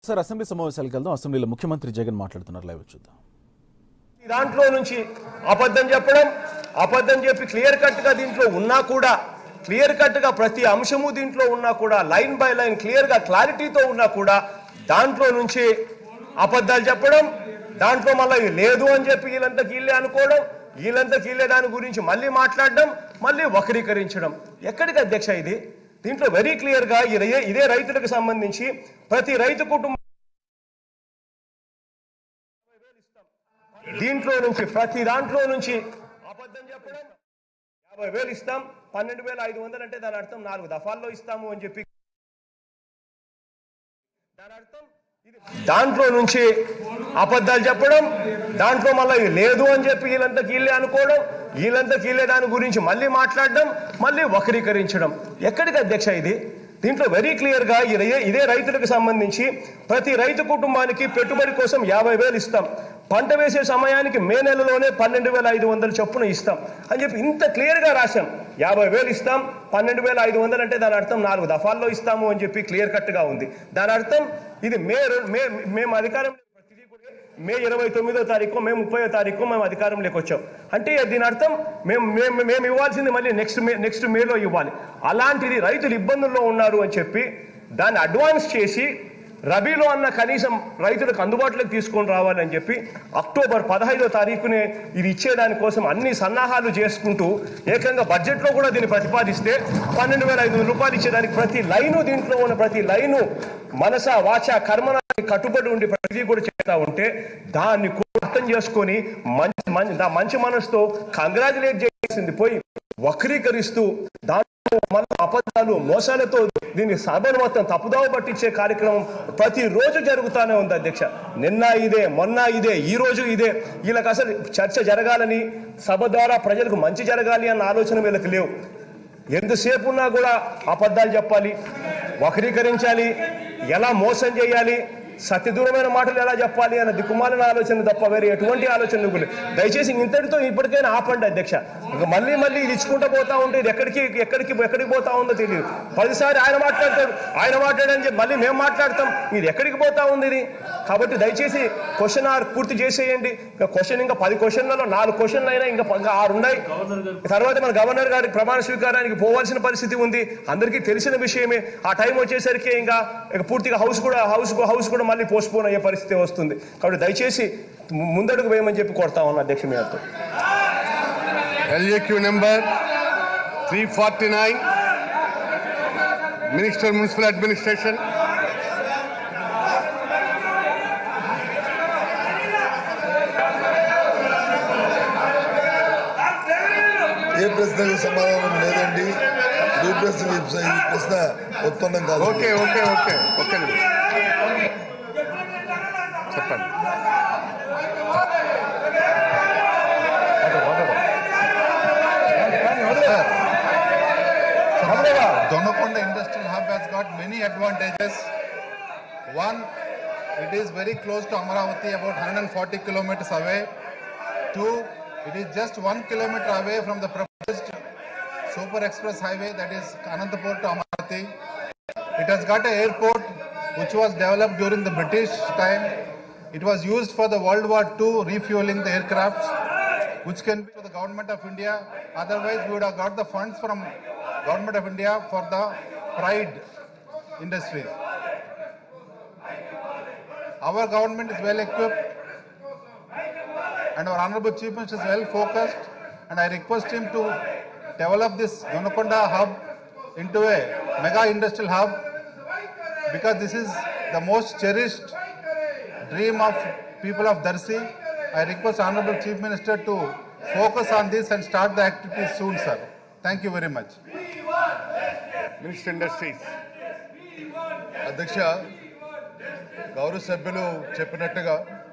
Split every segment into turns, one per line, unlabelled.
Sir assembly సమావేశాలకు వెళ్దాం అసెంబ్లీలో ముఖ్యమంత్రి జగన్ మాట్లాడుతున్నారు లైవ్ చూద్దాం
దాంట్లో నుంచి అబద్ధం చెప్పడం అబద్ధం చెప్పి క్లియర్ కట్ గా దీంట్లో ఉన్నా కూడా క్లియర్ కట్ గా ప్రతి అంశము దీంట్లో ఉన్నా కూడా లైన్ బై లైన్ క్లియర్ గా క్లారిటీతో ఉన్నా కూడా దాంట్లో నుంచి అబద్ధాలు చెప్పడం దాంట్లో మళ్ళీ లేదు అని చెప్పి వీళ్ళంతా కీళ్ళే అనుకోవడం వీళ్ళంతా కీళ్ళే దాని గురించి మళ్ళీ మాట్లాడడం మళ్ళీ వక్రీకరించడం ఎక్కడికి అధ్యక్ష ఇది దీంట్లో వెరీ క్లియర్ గా ఇదే ఇదే రైతులకు సంబంధించి ప్రతి రైతు కుటుంబం దీంట్లో నుంచి ప్రతి దాంట్లో నుంచి అబద్ధం చెప్పడం యాభై వేలు ఇస్తాం పన్నెండు వేల ఐదు వందలు అంటే దాని అర్థం నాలుగు దఫాల్లో ఇస్తాము అని చెప్పి దాని అర్థం ఇది దాంట్లో నుంచి అబద్ధాలు చెప్పడం దాంట్లో మళ్ళీ లేదు అని చెప్పి వీళ్ళంతా కీళ్ళే అనుకోవడం వీళ్ళంతా కీళ్ళే దాని గురించి మళ్ళీ మాట్లాడడం మళ్ళీ వక్రీకరించడం ఎక్కడికి అధ్యక్ష ఇది దీంట్లో వెరీ క్లియర్ గా ఇదే ఇదే రైతులకు సంబంధించి ప్రతి రైతు కుటుంబానికి పెట్టుబడి కోసం యాభై వేలు ఇస్తాం పంట వేసే సమయానికి మే నెలలోనే పన్నెండు వేల ఐదు వందల చొప్పున ఇస్తాం అని చెప్పి ఇంత క్లియర్ గా రాశాం యాభై వేలు ఇస్తాం పన్నెండు వేల ఐదు వందలు అంటే దాని అర్థం నాలుగు దఫాల్లో ఇస్తాము అని చెప్పి క్లియర్ కట్ గా ఉంది దాని అర్థం ఇది మే రెం- మే మేము అధికారం ప్రతిదీ కూడా మే ఇరవై తొమ్మిదో తారీఖు మే ముప్పయో తారీఖు మేము అధికారంలోకి వచ్చాం అంటే దీని అర్థం మేము మేము మేము ఇవ్వాల్సింది మళ్ళీ నెక్స్ట్ మే నెక్స్ట్ మేలో ఇవ్వాలి అలాంటిది రైతులు ఇబ్బందుల్లో ఉన్నారు అని చెప్పి దాన్ని అడ్వాన్స్ చేసి రబీలో అన్న కనీసం రైతులకు అందుబాటులోకి తీసుకొని రావాలని చెప్పి అక్టోబర్ పదహైదో తారీఖునే ఇది ఇచ్చేదానికోసం అన్ని సన్నాహాలు చేసుకుంటూ ఏకంగా బడ్జెట్లో కూడా దీన్ని ప్రతిపాదిస్తే పన్నెండు వేల ఐదు వందల రూపాయలు ఇచ్చేదానికి ప్రతి లైను దీంట్లో ఉన్న ప్రతి లైను మనస వాచ కర్మన కట్టుబడి ఉండి ప్రతిదీ కూడా చేస్తా ఉంటే దాన్ని కూడా అర్థం చేసుకొని మంచి మంచి దా మంచి మనసుతో కంగ్రాచులేట్ చేసింది పోయి వక్రీకరిస్తూ దాంట్లో మళ్ళీ అబద్ధాలు మోసాలతో దీన్ని సభను మొత్తం తప్పుదావ పట్టించే కార్యక్రమం ప్రతిరోజు జరుగుతానే ఉంది అధ్యక్ష నిన్న ఇదే మొన్న ఇదే ఈ రోజు ఇదే వీళ్ళకి అసలు చర్చ జరగాలని సభ ద్వారా ప్రజలకు మంచి జరగాలి అన్న ఆలోచన వీళ్ళకి లేవు ఎంతసేపు ఉన్నా కూడా అబద్ధాలు చెప్పాలి వక్రీకరించాలి ఎలా మోసం చేయాలి సత్యదూరమైన మాటలు ఎలా చెప్పాలి అన్న దిక్కుమాలిన ఆలోచన తప్ప వేరే ఎటువంటి ఆలోచన కూడా లేదు. దయచేసి ఇంతటితో ఇప్పటికైనా ఆపండి అధ్యక్ష ఇంకా మళ్ళీ మళ్ళీ ఇది ఇచ్చుకుంటూ పోతా ఉంటే ఇది ఎక్కడికి ఎక్కడికి ఎక్కడికి పోతా ఉందో తెలియదు పదిసారి ఆయన మాట్లాడతాడు ఆయన మాట్లాడని చెప్పి మళ్ళీ మేము మాట్లాడతాం ఇది ఎక్కడికి పోతా ఉంది ఇది కాబట్టి దయచేసి క్వశ్చన్ ఆర్ పూర్తి చేసేయండి ఇంకా క్వశ్చన్ ఇంకా పది క్వశ్చన్లలో నాలుగు క్వశ్చన్లు అయినా ఇంకా ఇంకా ఆరు ఉన్నాయి తర్వాత మన గవర్నర్ గారి ప్రమాణ స్వీకారానికి పోవాల్సిన పరిస్థితి ఉంది అందరికీ తెలిసిన విషయమే ఆ టైం వచ్చేసరికి ఇంకా ఇక పూర్తిగా హౌస్ కూడా హౌస్ హౌస్ కూడా మళ్ళీ పోస్ట్ పోన్ అయ్యే పరిస్థితి వస్తుంది కాబట్టి దయచేసి ము- ముందడుగు వేయమని చెప్పి కొడతా ఉన్నా అధ్యక్ష మీ అందరితో
LAQ number 349, Minister Municipal Administration.
ఏ ప్రశ్నకు సమాధానం లేదండి ఈ ప్రశ్న ఈ ప్రశ్న ఉత్పన్నం కాదు
ఓకే ఓకే ఓకే ఓకే చెప్పండి
Donakonda Industrial Hub has got many advantages. One, it is very close to Amaravati, about 140 kilometers away. Two, it is just one kilometer away from the proposed super express highway that is Anantapur to Amaravati. It has got an airport which was developed during the British time. It was used for the World War II refueling the aircrafts, which can be to the government of India. Otherwise, we would have got the funds from government of India for the pride industry. Our government is well equipped and our Honorable Chief Minister is well focused and I request him to develop this Donakonda hub into a mega industrial hub because this is the most cherished dream of people of Darsi. I request Honorable Chief Minister to focus on this and start the activities soon, sir. Thank you very much.
Minister Industries.
అధ్యక్ష గౌరవ సభ్యులు చెప్పినట్టుగా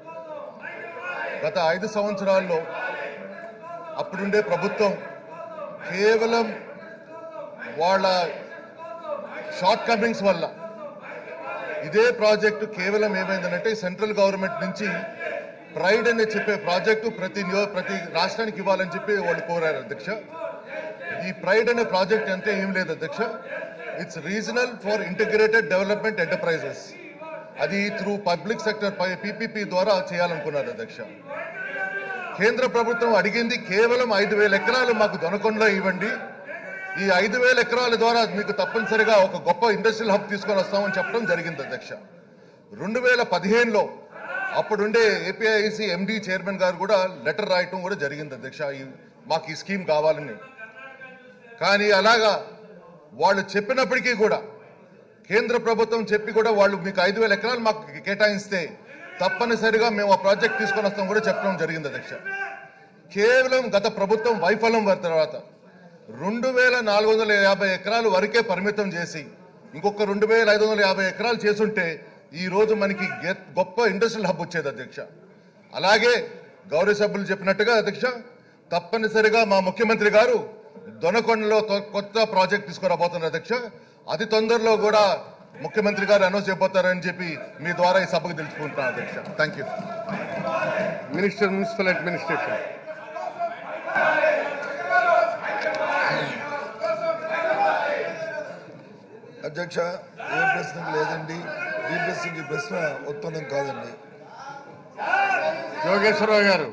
గత ఐదు సంవత్సరాల్లో అప్పుడుండే ప్రభుత్వం కేవలం వాళ్ళ షార్ట్ కమింగ్స్ వల్ల ఇదే ప్రాజెక్టు కేవలం ఏమైందంటే సెంట్రల్ గవర్నమెంట్ నుంచి ప్రైడ్ అని చెప్పే ప్రాజెక్టు ప్రతి నియో- ప్రతి రాష్ట్రానికి ఇవ్వాలని చెప్పి వాళ్ళు కోరారు అధ్యక్ష ఈ ప్రైడ్ అనే ప్రాజెక్ట్ అంటే ఏం లేదు అధ్యక్ష it's regional for integrated development enterprises అది త్రూ పబ్లిక్ సెక్టర్ పీపీపీ ద్వారా చేయాలనుకున్నారు అధ్యక్ష కేంద్ర ప్రభుత్వం అడిగింది కేవలం ఐదు వేల ఎకరాలు మాకు దొనకొండలో ఇవ్వండి ఈ ఐదు వేల ఎకరాల ద్వారా మీకు తప్పనిసరిగా ఒక గొప్ప ఇండస్ట్రియల్ హబ్ తీసుకొని వస్తామని చెప్పడం జరిగింది అధ్యక్ష రెండు వేల పదిహేనులో అప్పుడుండే ఏపీఐసి ఎండి చైర్మన్ గారు కూడా లెటర్ రాయటం కూడా జరిగింది అధ్యక్ష ఈ- మాకు ఈ స్కీమ్ కావాలని కానీ అలాగా వాళ్ళు చెప్పినప్పటికీ కూడా కేంద్ర ప్రభుత్వం చెప్పి కూడా వాళ్ళు మీకు ఐదు వేల ఎకరాలు మాకు కేటాయిస్తే తప్పనిసరిగా మేము ఆ ప్రాజెక్ట్ తీసుకొని వస్తాం కూడా చెప్పడం జరిగింది అధ్యక్ష కేవలం గత ప్రభుత్వం వైఫల్యం వారి తర్వాత రెండు వేల నాలుగు వందల యాభై ఎకరాలు వరకే పరిమితం చేసి ఇంకొక రెండు వేల ఐదు వందల యాభై ఎకరాలు చేసుంటే ఈ రోజు మనకి గె- గొప్ప ఇండస్ట్రియల్ హబ్ వచ్చేది అధ్యక్ష అలాగే గౌరవ సభ్యులు చెప్పినట్టుగా అధ్యక్ష తప్పనిసరిగా మా ముఖ్యమంత్రి గారు దొనకొండలో తొ- కొత్త ప్రాజెక్ట్ తీసుకురాబోతున్నారు అధ్యక్ష అతి తొందరలో కూడా ముఖ్యమంత్రి గారు అనౌన్స్ చేయబోతారని చెప్పి మీ ద్వారా ఈ సభకు తెలుసుకుంటున్నాను అధ్యక్ష thank you
minister municipal administration
అధ్యక్ష ఏ ప్రశ్నకు లేదండి ఈ ప్రశ్నకి ఈ ప్రశ్న ఉత్పన్నం కాదండి
జోగేశ్వరరావు గారు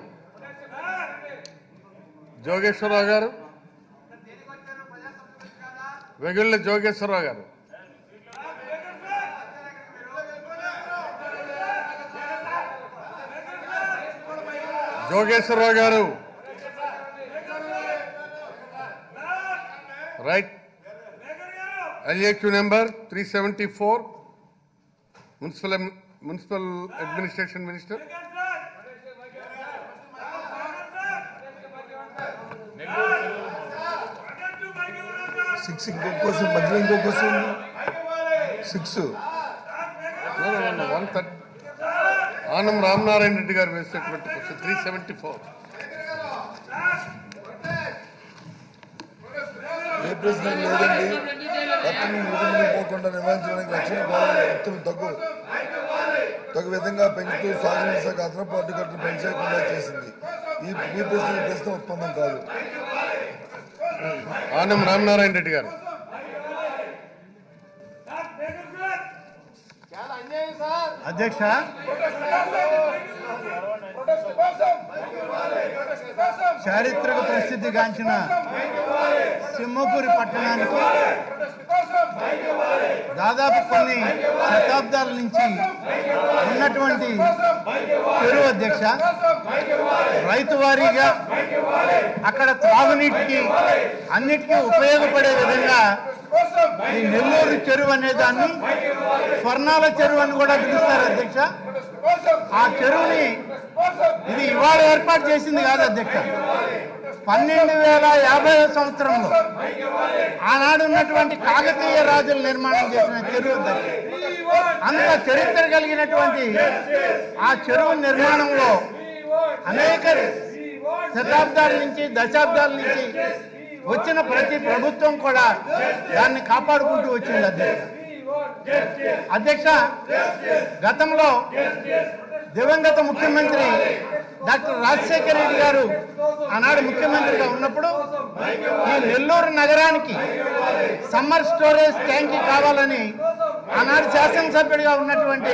జోగేశ్వరరావు గారు వెగుళ్ళ జోగేశ్వరరావు గారు జోగేశ్వరరావు గారు right LAQ number three seventy four municipal municipal administration minister
six ఇంకొక క్వశ్చన్ మధ్యలో ఇంకొక question six
one thirty Anam Ramanarayana Reddy గారు వేసేటువంటి క్వశ్చన్ త్రీ సెవెంటీ ఫోర్
ఏ ప్రశ్న లేదండి పట్టణం నిధులను పోకుండా నివారించడానికి రక్షణ గోడల ఎత్తును తగ్గు తగు విధంగా పెంచుతూ సాగునీటి శాఖ అదనపు అడ్డుకట్టును పెంచేయకుండా చేసింది ఈ ఈ ప్రశ్న ఈ ప్రశ్న ఉత్పన్నం కాదు
ఆనం రామనారాయణ రెడ్డి గారు
అధ్యక్ష చారిత్రక ప్రసిద్ధిగాంచిన సింహపూరి పట్టణానికి దాదాపు కొన్ని శతాబ్దాల నుంచి ఉన్నటువంటి చెరువు అధ్యక్ష రైతు వారీగా అక్కడ త్రాగునీటికి అన్నిటికీ ఉపయోగపడే విధంగా ఈ నెల్లూరు చెరువు అనే దాన్ని స్వర్ణాల చెరువు అని కూడా పిలుస్తారు అధ్యక్ష ఆ చెరువుని ఇది ఇవాళ ఏర్పాటు చేసింది కాదు అధ్యక్ష పన్నెండు వేల యాభై సంవత్సరంలో ఆనాడు ఉన్నటువంటి కాకతీయ రాజులు నిర్మాణం చేసిన చెరువు అధ్యక్ష అంత చరిత్ర కలిగినటువంటి ఆ చెరువు నిర్మాణంలో అనేక శతాబ్దాల నుంచి దశాబ్దాల నుంచి వచ్చిన ప్రతి ప్రభుత్వం కూడా దాన్ని కాపాడుకుంటూ వచ్చింది అధ్యక్ష అధ్యక్ష గతంలో దివంగత ముఖ్యమంత్రి డాక్టర్ రాజశేఖర రెడ్డి గారు ఆనాడు ముఖ్యమంత్రిగా ఉన్నప్పుడు ఈ నెల్లూరు నగరానికి సమ్మర్ స్టోరేజ్ ట్యాంక్ కావాలని ఆనాడు శాసనసభ్యుడిగా ఉన్నటువంటి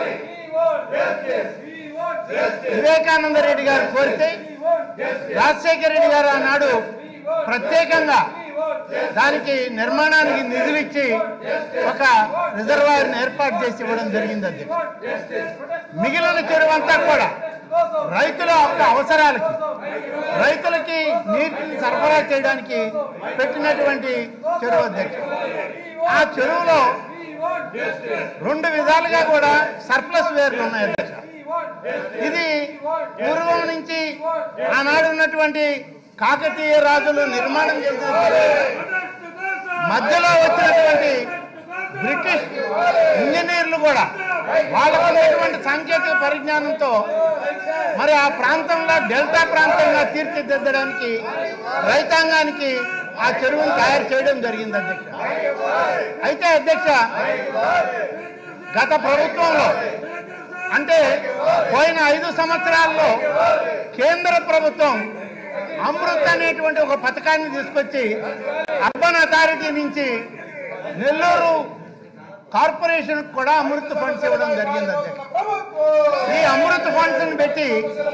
వివేకానంద రెడ్డి గారు కోరితే రాజశేఖర రెడ్డి గారు ఆనాడు ప్రత్యేకంగా దానికి నిర్మాణానికి నిధులు ఇచ్చి ఒక రిజర్వాయర్ని ఏర్పాటు చేసి ఇవ్వడం జరిగింది అది మిగిలిన చెరువు అంతా కూడా రైతుల యొక్క అవసరాలకి రైతులకి నీటిని సరఫరా చేయడానికి పెట్టినటువంటి చెరువు అధ్యక్షుడు ఆ చెరువులో రెండు విధాలుగా కూడా సర్ప్లస్ వేర్లు ఉన్నాయి అధ్యక్ష ఇది పూర్వం నుంచి ఆనాడు ఉన్నటువంటి కాకతీయ రాజులు నిర్మాణం చేసిన చెరువు. మధ్యలో వచ్చినటువంటి బ్రిటిష్ ఇంజనీర్లు కూడా వాళ్ళకు ఉన్నటువంటి సాంకేతిక పరిజ్ఞానంతో మరి ఆ ప్రాంతంలో డెల్టా ప్రాంతంగా తీర్చిదిద్దడానికి రైతాంగానికి ఆ చెరువును తయారు చేయడం జరిగింది అధ్యక్ష అయితే అధ్యక్ష గత ప్రభుత్వంలో అంటే పోయిన ఐదు సంవత్సరాల్లో కేంద్ర ప్రభుత్వం అమృత్ అనేటువంటి ఒక పథకాన్ని తీసుకొచ్చి అర్బన్ అథారిటీ నుంచి నెల్లూరు కార్పొరేషన్ కూడా అమృత్ ఫండ్స్ ఇవ్వడం జరిగింది అధ్యక్ష ఈ అమృత్ ఫండ్స్ పెట్టి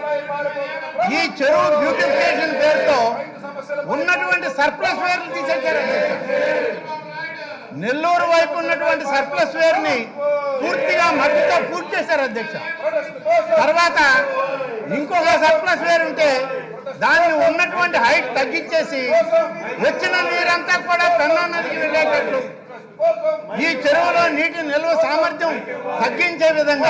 ఈ చెరువు బ్యూటిఫికేషన్ పేరుతో ఉన్నటువంటి సర్ప్లస్ వేర్లు తీసేశారు అధ్యక్ష నెల్లూరు వైపు ఉన్నటువంటి సర్ప్లస్ వేర్ ని పూర్తిగా మట్టితో పూర్తి చేశారు అధ్యక్ష తర్వాత ఇంకొక సర్ప్లస్ వేర్ ఉంటే దాన్ని ఉన్నటువంటి హైట్ తగ్గించేసి వచ్చిన నీరంతా కూడా పెన్నా నదికి వెళ్ళేటట్లు ఈ చెరువులో నీటి నిల్వ సామర్థ్యం తగ్గించే విధంగా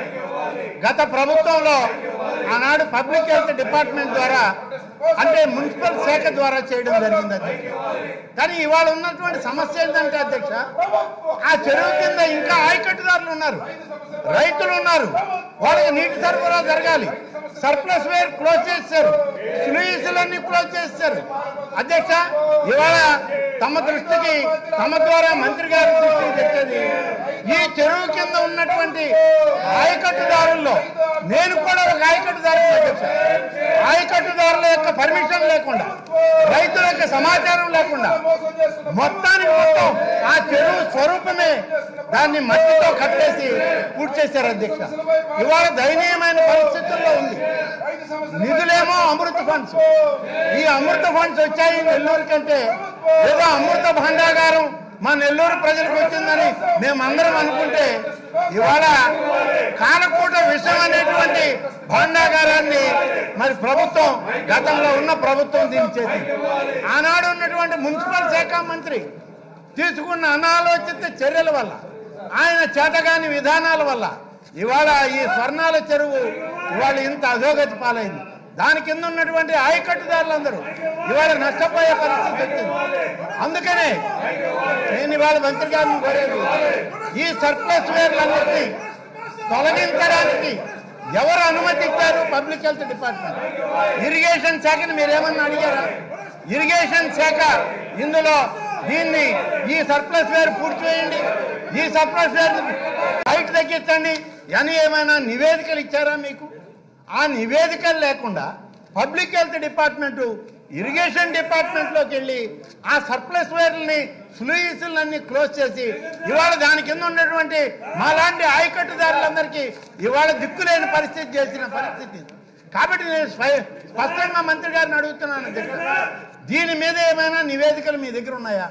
గత ప్రభుత్వంలో ఆనాడు పబ్లిక్ హెల్త్ డిపార్ట్మెంట్ ద్వారా అంటే మున్సిపల్ శాఖ ద్వారా చేయడం జరిగింది అధ్యక్ష కానీ ఇవాళ ఉన్నటువంటి సమస్య ఏంటంటే అధ్యక్ష ఆ చెరువు కింద ఇంకా ఆయకట్టుదారులు ఉన్నారు రైతులు ఉన్నారు వాళ్ళకి నీటి సరఫరా జరగాలి సర్ప్లస్ వేర్ క్లోజ్ చేశారు స్లూయిసులన్నీ క్లోజ్ చేశారు అధ్యక్ష ఇవాళ తమ దృష్టికి తమ ద్వారా మంత్రి గారి దృష్టికి తెచ్చేది ఈ చెరువు కింద ఉన్నటువంటి ఆయకట్టుదారుల్లో నేను కూడా ఒక ఆయకట్టుదారు అధ్యక్ష ఆయకట్టుదారుల యొక్క పర్మిషన్ లేకుండా రైతుల యొక్క సమాచారం లేకుండా మొత్తానికి మొత్తం ఆ చెరువు స్వరూపమే దాన్ని మట్టితో కట్టేసి పూర్తి చేశారు అధ్యక్ష ఇవాళ దయనీయమైన పరిస్థితుల్లో ఉంది నిధులేమో అమృత ఫండ్స్ ఈ అమృత ఫండ్స్ వచ్చాయి నెల్లూరు కంటే ఏదో అమృత భాండాగారం మా నెల్లూరు ప్రజలకు వచ్చిందని మేమందరం అనుకుంటే ఇవాళ కాలకూట విషయం అనేటువంటి భాండాగారాన్ని మరి ప్రభుత్వం గతంలో ఉన్న ప్రభుత్వం దీని చేసి ఆనాడు ఉన్నటువంటి మున్సిపల్ శాఖ మంత్రి తీసుకున్న అనాలోచిత చర్యల వల్ల ఆయన చేతగాని విధానాల వల్ల ఇవాళ ఈ స్వర్ణాల చెరువు ఇవాళ ఇంత అధోగతి పాలైంది దాని కింద ఉన్నటువంటి ఆయకట్టుదారులందరూ ఇవాళ నష్టపోయే పరిస్థితి వచ్చింది అందుకనే నేను ఇవాళ మంత్రి గారిని కోరేది ఈ సర్ప్లస్ వేర్లన్నింటినీ తొలగించడానికి ఎవరు అనుమతి ఇచ్చారు పబ్లిక్ హెల్త్ డిపార్ట్మెంట్ ఇరిగేషన్ శాఖని మీరేమన్నా అడిగారా ఇరిగేషన్ శాఖ ఇందులో దీన్ని ఈ సర్ప్లస్ వేర్ పూర్తి చేయండి ఈ సర్ప్లస్ వేర్ హైట్ తగ్గించండి అని ఏమైనా నివేదికలు ఇచ్చారా మీకు ఆ నివేదికలు లేకుండా పబ్లిక్ హెల్త్ డిపార్ట్మెంట్ ఇరిగేషన్ డిపార్ట్మెంట్లోకి వెళ్ళి ఆ సర్ప్లస్ వేర్లని స్లూయిసులన్నీ క్లోజ్ చేసి ఇవాళ దాని కింద ఉన్నటువంటి మాలాంటి ఆయకట్టుదారులందరికీ ఇవాళ దిక్కులేని పరిస్థితి చేసిన పరిస్థితి కాబట్టి నేను స్వయ- స్పష్టంగా మంత్రి గారిని అడుగుతున్నాను అధ్యక్ష దీని మీద ఏమైనా నివేదికలు మీ దగ్గర ఉన్నాయా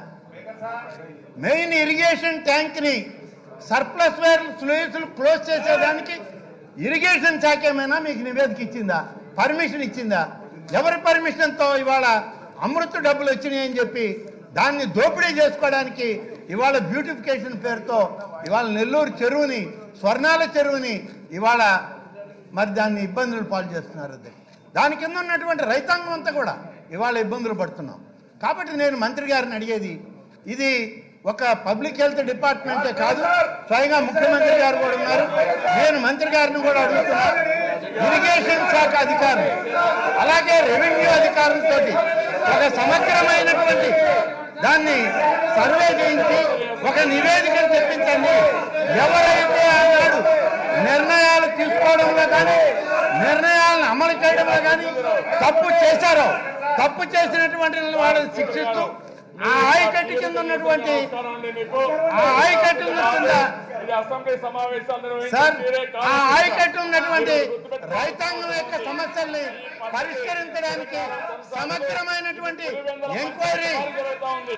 మెయిన్ ఇరిగేషన్ ట్యాంక్ ని సర్ప్లస్ వేర్ స్లూయిసులు క్లోజ్ చేసేదానికి ఇరిగేషన్ శాఖ ఏమైనా మీకు నివేదిక ఇచ్చిందా పర్మిషన్ ఇచ్చిందా ఎవరి పర్మిషన్ తో ఇవాళ అమృత డబ్బులు వచ్చినాయి అని చెప్పి దాన్ని దోపిడీ చేసుకోవడానికి ఇవాళ బ్యూటిఫికేషన్ పేరుతో ఇవాళ నెల్లూరు చెరువుని స్వర్ణాల చెరువుని ఇవాళ మరి దాన్ని ఇబ్బందులు పాలు చేస్తున్నారు అది దాని కింద ఉన్నటువంటి రైతాంగం అంతా కూడా ఇవాళ ఇబ్బందులు పడుతున్నాం కాబట్టి నేను మంత్రి గారిని అడిగేది ఇది ఒక పబ్లిక్ హెల్త్ డిపార్ట్మెంటే కాదు స్వయంగా ముఖ్యమంత్రి గారు కూడా ఉన్నారు నేను మంత్రి గారిని కూడా అడుగుతున్నాను ఇరిగేషన్ శాఖ అధికారులు అలాగే రెవెన్యూ అధికారులతో ఒక సమగ్రమైనటువంటి దాన్ని సర్వే చేయించి ఒక నివేదిక తెప్పించండి ఎవరైతే ఆనాడు నిర్ణయాలు తీసుకోవడంలో కానీ నిర్ణయాలను అమలు చేయడంలో కానీ తప్పు చేశారో తప్పు చేసినటువంటి వాళ్ళని శిక్షిస్తూ ఆ ఆయకట్టు కింద ఉన్నటువంటి ఆ ఆయకట్టు కింద
ఇది అసెంబ్లీ సమావేశాలు నిర్వహించి
సార్
మీరే
ఆ
కాదు.
ఆయకట్టు ఉన్నటువంటి రైతాంగం యొక్క సమస్యల్ని పరిష్కరించడానికి సమగ్రమైనటువంటి ఎంక్వైరీ
జరుగుతా ఉంది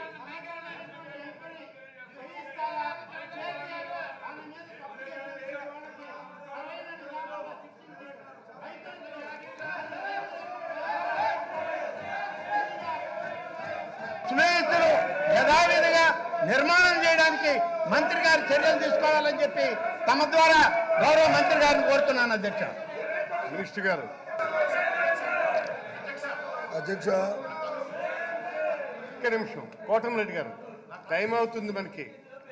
స్నేహితులు యథావిధిగా నిర్మాణం చేయడానికి మంత్రి గారు చర్యలు తీసుకోవాలని చెప్పి తమ ద్వారా గౌరవ మంత్రి గారిని కోరుతున్నాను అధ్యక్ష
మినిస్టర్ గారు
అధ్యక్ష
ఒక్క నిమిషం కోటమిరెడ్డి గారు టైం అవుతుంది మనకి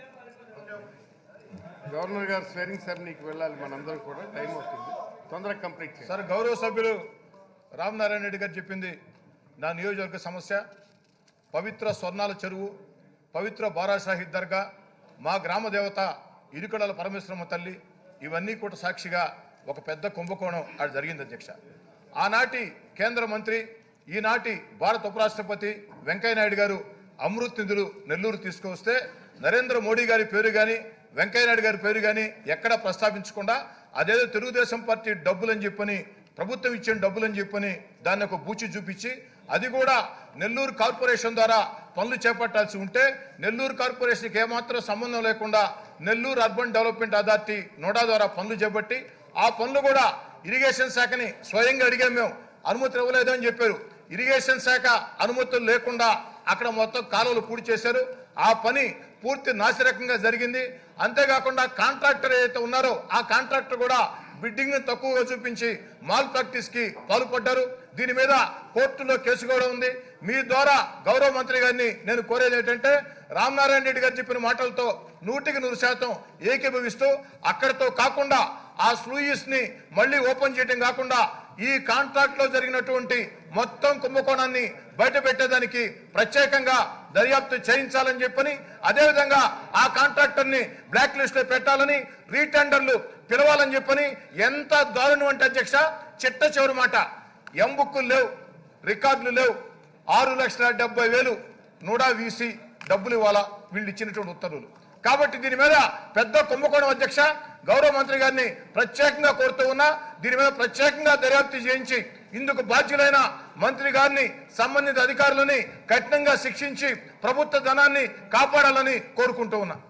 గవర్నర్ గారు స్వేరింగ్ సెరమనీకి వెళ్ళాలి మనందరం కూడా టైం అవుతుంది తొందరగా కంప్లీట్ చేయాలి
సార్ గౌరవ సభ్యులు రామనారాయణ రెడ్డి గారు చెప్పింది నా నియోజకవర్గ సమస్య పవిత్ర స్వర్ణాల చెరువు పవిత్ర బారాషాహిద్ దర్గా మా గ్రామ దేవత ఇరుకడల పరమేశ్వరమ్మ తల్లి ఇవన్నీ కూడా సాక్షిగా ఒక పెద్ద కుంభకోణం అది జరిగింది అధ్యక్ష ఆనాటి కేంద్ర మంత్రి ఈనాటి భారత ఉపరాష్ట్రపతి వెంకయ్యనాయుడు గారు అమృత్ నిధులు నెల్లూరు తీసుకొస్తే నరేంద్ర మోడీ గారి పేరు కానీ వెంకయ్యనాయుడు గారి పేరు కానీ ఎక్కడా ప్రస్తావించకుండా అదేదో తెలుగుదేశం పార్టీ డబ్బులని చెప్పని ప్రభుత్వం ఇచ్చిన డబ్బులని చెప్పని దాన్ని ఒక బూచి చూపించి అది కూడా నెల్లూరు కార్పొరేషన్ ద్వారా పనులు చేపట్టాల్సి ఉంటే నెల్లూరు కార్పొరేషన్కి ఏమాత్రం సంబంధం లేకుండా Nellore urban development authority NUDA ద్వారా పనులు చేపట్టి ఆ పనులు కూడా ఇరిగేషన్ శాఖని స్వయంగా అడిగాం మేము అనుమతి ఇవ్వలేదు అని చెప్పారు ఇరిగేషన్ శాఖ అనుమతులు లేకుండా అక్కడ మొత్తం కాలువలు పూర్తి చేశారు ఆ పని పూర్తి నాసిరకంగా జరిగింది అంతేకాకుండా కాంట్రాక్టర్ ఏదైతే ఉన్నారో ఆ కాంట్రాక్టర్ కూడా బిడ్డింగ్ ని తక్కువగా చూపించి మాల్ ప్రాక్టీస్ కి పాల్పడ్డారు దీని మీద కోర్టులో కేసు కూడా ఉంది మీ ద్వారా గౌరవ మంత్రి గారిని నేను కోరేది ఏంటంటే రామనారాయణ రెడ్డి గారు చెప్పిన మాటలతో నూటికి నూరు శాతం ఏకీభవిస్తూ అక్కడితో కాకుండా ఆ స్లూయిస్ ని మళ్ళీ ఓపెన్ చేయడం కాకుండా ఈ కాంట్రాక్ట్ లో జరిగినటువంటి మొత్తం కుంభకోణాన్ని బయట పెట్టేదానికి ప్రత్యేకంగా దర్యాప్తు చేయించాలని చెప్పని అదేవిధంగా ఆ కాంట్రాక్టర్ ని బ్లాక్ లిస్ట్ లో పెట్టాలని రీటెండర్లు పిలవాలని చెప్పని ఎంత దారుణం అంటే అధ్యక్ష చిట్ట చివరి మాట ఎం బుక్కులు లేవు రికార్డులు లేవు ఆరు లక్షల డెబ్బై వేలు నూడా వీసి డబ్బులు ఇవ్వాలా వీళ్ళు ఇచ్చినటువంటి ఉత్తర్వులు కాబట్టి దీని మీద పెద్ద కుంభకోణం అధ్యక్ష గౌరవ మంత్రి గారిని ప్రత్యేకంగా కోరుతూ ఉన్నా దీని మీద ప్రత్యేకంగా దర్యాప్తు చేయించి ఇందుకు బాధ్యులైన మంత్రి గారిని సంబంధిత అధికారులని కఠినంగా శిక్షించి ప్రభుత్వ ధనాన్ని కాపాడాలని కోరుకుంటూ ఉన్నా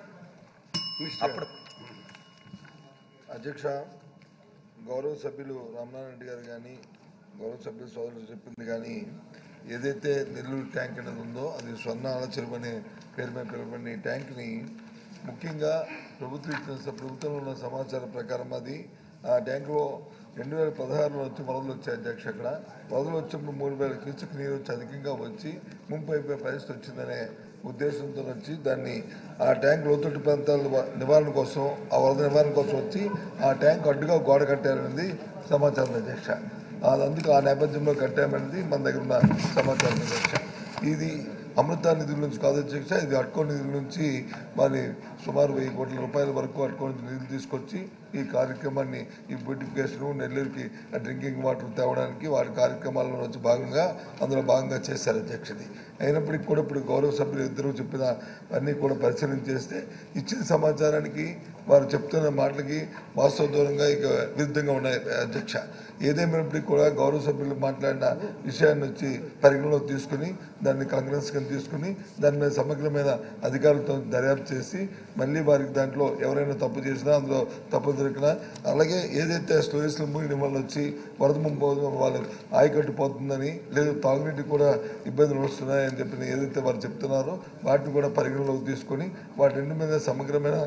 అధ్యక్ష గౌరవ సభ్యులు రామనారాయణ రెడ్డి గారు కానీ గౌరవ సభ్యులు సోదరులు చెప్పింది కానీ ఏదైతే నెల్లూరు ట్యాంక్ అనేది ఉందో అది స్వర్ణాల చెరువు అనే పేరు మీద పిలువబడిన ఈ ట్యాంక్ని ముఖ్యంగా ప్రభుత్వం ఇచ్చిన స- ప్రభుత్వంలో ఉన్న సమాచారం ప్రకారం అది ఆ ట్యాంకులో రెండు వేల పదహారులో వచ్చి వరదలు వచ్చాయి అధ్యక్ష అక్కడ వరదలు వచ్చినప్పుడు మూడు వేల క్యూసెక్ నీరు వచ్చి అధికంగా వచ్చి ముంపు అయిపోయే పరిస్థితి వచ్చిందనే ఉద్దేశంతో వచ్చి దాన్ని ఆ ట్యాంక్ లోతట్టు ప్రాంతాల నివా- నివారణ కోసం ఆ వరద నివారణ కోసం వచ్చి ఆ ట్యాంక్ అడ్డుగా గోడ కట్టారనేది సమాచారం అధ్యక్ష అది అందుకు ఆ నేపథ్యంలో కట్టామనేది మన దగ్గర ఉన్న సమాచారం అధ్యక్ష ఇది అమృత నిధుల నుంచి కాదు అధ్యక్ష ఇది అట్కో నిధుల నుంచి మరి సుమారు వెయ్యి కోట్ల రూపాయల వరకు అట్కో నుంచి నిధులు తీసుకొచ్చి ఈ కార్యక్రమాన్ని ఈ బ్యూటిఫికేషన్ నెల్లూరుకి డ్రింకింగ్ వాటర్ తేవడానికి వారి కార్యక్రమాల్లో నుంచి భాగంగా అందులో భాగంగా చేశారు అధ్యక్షది అయినప్పటికీ కూడా ఇప్పుడు గౌరవ సభ్యులు ఇద్దరు చెప్పిన అన్నీ కూడా పరిశీలన చేస్తే ఇచ్చిన సమాచారానికి వారు చెప్తున్న మాటలకి వాస్తవ దూరంగా ఇక విరుద్ధంగా ఉన్నాయి అధ్యక్ష ఏదేమైనప్పటికీ కూడా గౌరవ సభ్యులు మాట్లాడిన విషయాన్ని వచ్చి పరిగణలోకి తీసుకుని దాన్ని కాంగ్రెస్ కింద తీసుకుని దాని మీద సమగ్రమైన అధికారులతో దర్యాప్తు చేసి మళ్ళీ వారికి దాంట్లో ఎవరైనా తప్పు చేసినా అందులో తప్పు దొరికినా అలాగే ఏదైతే స్టోరీస్లో ముగిన వల్ల వచ్చి వరద ముంపు వాళ్ళు ఆయకట్టు పోతుందని లేదు తాగునీటికి కూడా ఇబ్బందులు వస్తున్నాయని చెప్పిన ఏదైతే వారు చెప్తున్నారో వాటిని కూడా పరిగణలోకి తీసుకొని వాటి రెండు మీద సమగ్రమైన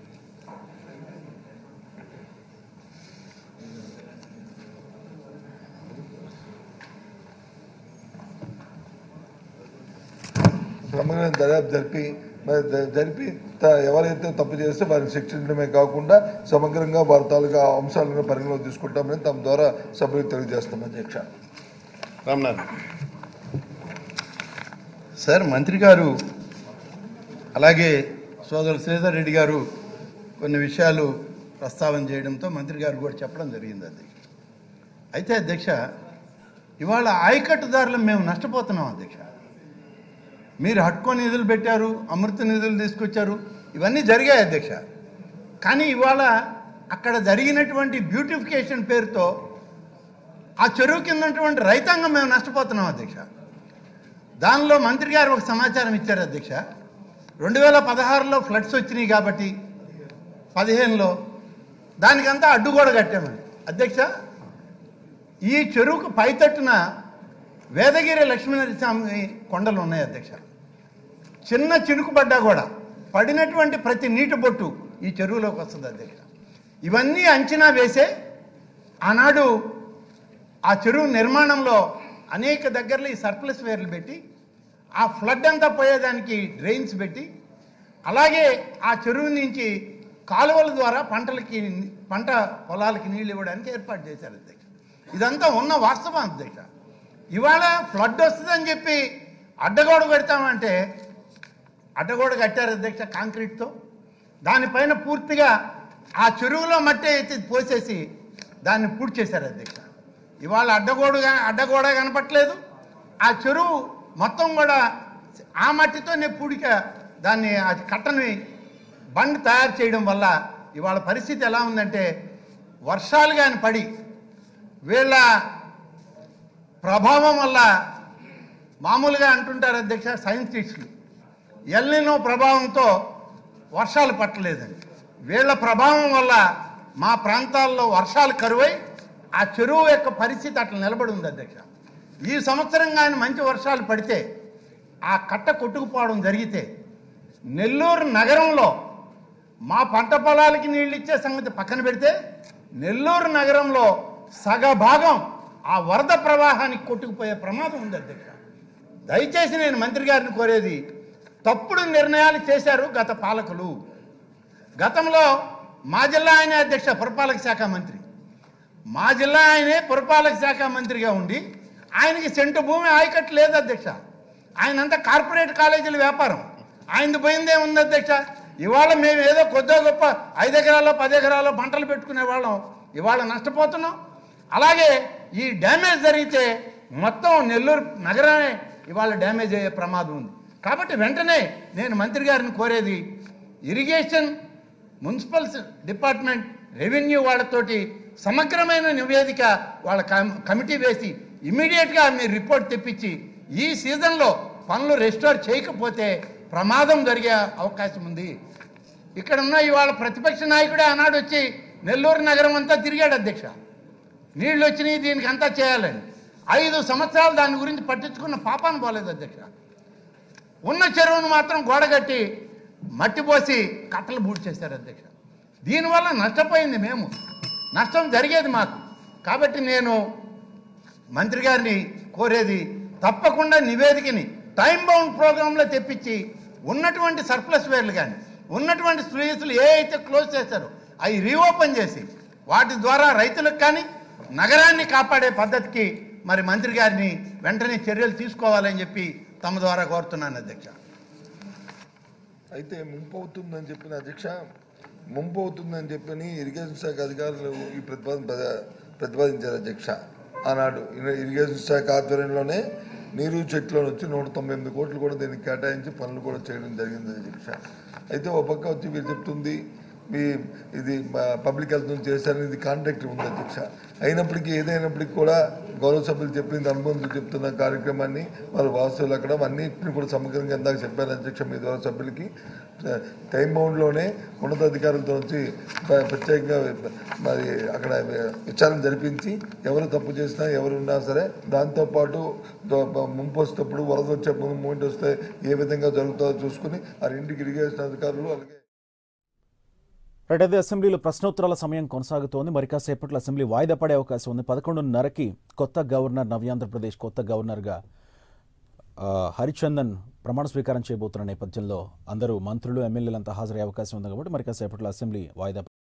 సమగ్రమైన దర్యాప్తు జరిపి మరి ద- జరిపి త- ఎవరైతే తప్పు చేస్తే వారిని శిక్షించడమే కాకుండా సమగ్రంగా వారి తాలూకా అంశాలను పరిగణలోకి తీసుకుంటామని తమ ద్వారా సభ్యులకు తెలియజేస్తాం అధ్యక్ష
రామనాథ్
సార్ మంత్రి గారు అలాగే సోదరు శ్రీధర్ రెడ్డి గారు కొన్ని విషయాలు ప్రస్తావన చేయడంతో మంత్రి గారు కూడా చెప్పడం జరిగింది అది అయితే అధ్యక్ష ఇవాళ ఆయకట్టుదారులు మేము నష్టపోతున్నాం అధ్యక్ష మీరు హట్కో నిధులు పెట్టారు అమృత నిధులు తీసుకొచ్చారు ఇవన్నీ జరిగాయి అధ్యక్ష కానీ ఇవాళ అక్కడ జరిగినటువంటి బ్యూటిఫికేషన్ పేరుతో ఆ చెరువు కింద ఉన్నటువంటి రైతాంగం మేము నష్టపోతున్నాం అధ్యక్ష దానిలో మంత్రి గారు ఒక సమాచారం ఇచ్చారు అధ్యక్ష రెండు వేల పదహారులో ఫ్లడ్స్ వచ్చినాయి కాబట్టి పదిహేనులో దానికంతా అడ్డుగోడ కట్టామని అధ్యక్ష ఈ చెరువుకు పైతట్టున వేదగిరి లక్ష్మీనరస్వామి కొండలు ఉన్నాయి అధ్యక్ష చిన్న చినుకు పడ్డా కూడా పడినటువంటి ప్రతి నీటి బొట్టు ఈ చెరువులోకి వస్తుంది అధ్యక్ష ఇవన్నీ అంచనా వేసే ఆనాడు ఆ చెరువు నిర్మాణంలో అనేక దగ్గరలో ఈ సర్ప్లస్ వేర్లు పెట్టి ఆ ఫ్లడ్ అంతా పోయేదానికి డ్రైన్స్ పెట్టి అలాగే ఆ చెరువు నుంచి కాలువల ద్వారా పంటలకి పంట పొలాలకి నీళ్ళు ఇవ్వడానికి ఏర్పాటు చేశారు అధ్యక్ష ఇదంతా ఉన్న వాస్తవం అధ్యక్ష ఇవాళ ఫ్లడ్ వస్తుందని చెప్పి అడ్డగోడ పెడతామంటే అడ్డగోడ కట్టారు అధ్యక్ష కాంక్రీట్తో దానిపైన పూర్తిగా ఆ చెరువులో మట్టి అయితే పోసేసి దాన్ని పూర్తి చేశారు అధ్యక్ష ఇవాళ అడ్డగోడుగా అడ్డగోడ కనపట్లేదు ఆ చెరువు మొత్తం కూడా ఆ మట్టితోనే పూడిక దాన్ని అది కట్టని బండ్ తయారు చేయడం వల్ల ఇవాళ పరిస్థితి ఎలా ఉందంటే వర్షాలు కానీ పడి వీళ్ళ ప్రభావం వల్ల మామూలుగా అంటుంటారు అధ్యక్ష సైంటిస్టులు ఎల్నినో ప్రభావంతో వర్షాలు పట్టలేదని వీళ్ళ ప్రభావం వల్ల మా ప్రాంతాల్లో వర్షాలు కరువై ఆ చెరువు యొక్క పరిస్థితి అట్లా నిలబడి ఉంది అధ్యక్ష ఈ సంవత్సరం కానీ మంచి వర్షాలు పడితే ఆ కట్ట కొట్టుకుపోవడం జరిగితే నెల్లూరు నగరంలో మా పంట పొలాలకి నీళ్ళు ఇచ్చే సంగతి పక్కన పెడితే నెల్లూరు నగరంలో సగ భాగం ఆ వరద ప్రవాహానికి కొట్టుకుపోయే ప్రమాదం ఉంది అధ్యక్ష దయచేసి నేను మంత్రి గారిని కోరేది తప్పుడు నిర్ణయాలు చేశారు గత పాలకులు గతంలో మా జిల్లా ఆయనే అధ్యక్ష పురపాలక శాఖ మంత్రి మా జిల్లా ఆయనే పురపాలక శాఖ మంత్రిగా ఉండి ఆయనకి సెంటు భూమి ఆయకట్టు లేదు అధ్యక్ష ఆయనంతా కార్పొరేట్ కాలేజీల వ్యాపారం ఆయనది పోయిందే ఉంది అధ్యక్ష ఇవాళ మేము ఏదో కొద్దో గొప్ప ఐదు ఎకరాల్లో పది ఎకరాల్లో పంటలు పెట్టుకునే వాళ్ళం ఇవాళ నష్టపోతున్నాం అలాగే ఈ డ్యామేజ్ జరిగితే మొత్తం నెల్లూరు నగరమే ఇవాళ డ్యామేజ్ అయ్యే ప్రమాదం ఉంది కాబట్టి వెంటనే నేను మంత్రి గారిని కోరేది ఇరిగేషన్ మున్సిపల్ డిపార్ట్మెంట్ రెవెన్యూ వాళ్ళతోటి సమగ్రమైన నివేదిక వాళ్ళ కమ్- కమిటీ వేసి ఇమీడియట్గా మీరు రిపోర్ట్ తెప్పించి ఈ సీజన్లో పనులు రెస్టోర్ చేయకపోతే ప్రమాదం జరిగే అవకాశం ఉంది ఇక్కడ ఉన్న ఇవాళ ప్రతిపక్ష నాయకుడే ఆనాడు వచ్చి నెల్లూరు నగరం అంతా తిరిగాడు అధ్యక్ష నీళ్ళు వచ్చినాయి దీనికి అంతా చేయాలని ఐదు సంవత్సరాలు దాని గురించి పట్టించుకున్న పాపాను పోలేదు అధ్యక్ష ఉన్న చెరువును మాత్రం గోడగట్టి మట్టి పోసి కట్టలు బూట్ చేశారు అధ్యక్ష దీనివల్ల నష్టపోయింది మేము నష్టం జరిగేది మాకు కాబట్టి నేను మంత్రి గారిని కోరేది తప్పకుండా నివేదికని టైం బౌండ్ ప్రోగ్రాంలో తెప్పించి ఉన్నటువంటి సర్ప్లస్ వేర్లు కానీ ఉన్నటువంటి స్లూయిస్లు ఏ అయితే క్లోజ్ చేశారో అవి రీఓపెన్ చేసి వాటి ద్వారా రైతులకు కానీ నగరాన్ని కాపాడే పద్ధతికి మరి మంత్రి గారిని వెంటనే చర్యలు తీసుకోవాలని చెప్పి తమ ద్వారా కోరుతున్నాను అధ్యక్ష
అయితే ముంపు అవుతుందని చెప్పిన అధ్యక్ష ముంపు అవుతుందని చెప్పని ఇరిగేషన్ శాఖ అధికారులు ఈ ప్రతిపాదన ప్రద- ప్రతిపాదించారు అధ్యక్ష ఆనాడు ఇరి- ఇరిగేషన్ శాఖ ఆధ్వర్యంలోనే నీరు చెట్లో నుంచి నూట తొంభై ఎనిమిది కోట్లు కూడా దీనికి కేటాయించి పనులు కూడా చేయడం జరిగింది అధ్యక్ష అయితే ఒక పక్క వచ్చి మీరు చెప్తుంది మీ ఇది పబ్లిక్ హెల్త్ నుంచి చేశారని ఇది కాంట్రాక్ట్ ఉంది అధ్యక్ష అయినప్పటికీ ఏదైనప్పటికీ కూడా గౌరవ సభ్యులు చెప్పింది అనుబంధులు చెప్తున్న కార్యక్రమాన్ని వారు వాస్తవులు అక్కడ అన్నింటిని కూడా సమగ్రంగా ఇందాక చెప్పారు అధ్యక్ష మీ ద్వారా సభ్యులకి టైం బౌండ్లోనే ఉన్నతాధికారులతో వచ్చి ప్ర- ప్రత్యేకంగా మరి అక్కడ విచారణ జరిపించి ఎవరు తప్పు చేసినా ఎవరు ఉన్నా సరే దాంతోపాటు దో- ముంపు వచ్చేటప్పుడు వరద వచ్చే మూమెంట్ వస్తే ఏ విధంగా జరుగుతుందో చూసుకుని ఆ ఇంటికి ఇరిగేషన్ అధికారులు అలాగే
రైట్ అయితే అసెంబ్లీలో ప్రశ్నోత్తరాల సమయం కొనసాగుతోంది మరి కాసేపట్లో అసెంబ్లీ వాయిదా పడే అవకాశం ఉంది పదకొండున్నరకి కొత్త గవర్నర్ నవ్యాంధ్రప్రదేశ్ కొత్త గవర్నర్గా ఆ, హరిచందన్ ప్రమాణ స్వీకారం చేయబోతున్న నేపథ్యంలో అందరూ మంత్రులు ఎమ్మెల్యేలంతా హాజరయ్యే అవకాశం ఉంది కాబట్టి మరి కాసేపట్లో అసెంబ్లీ వాయిదా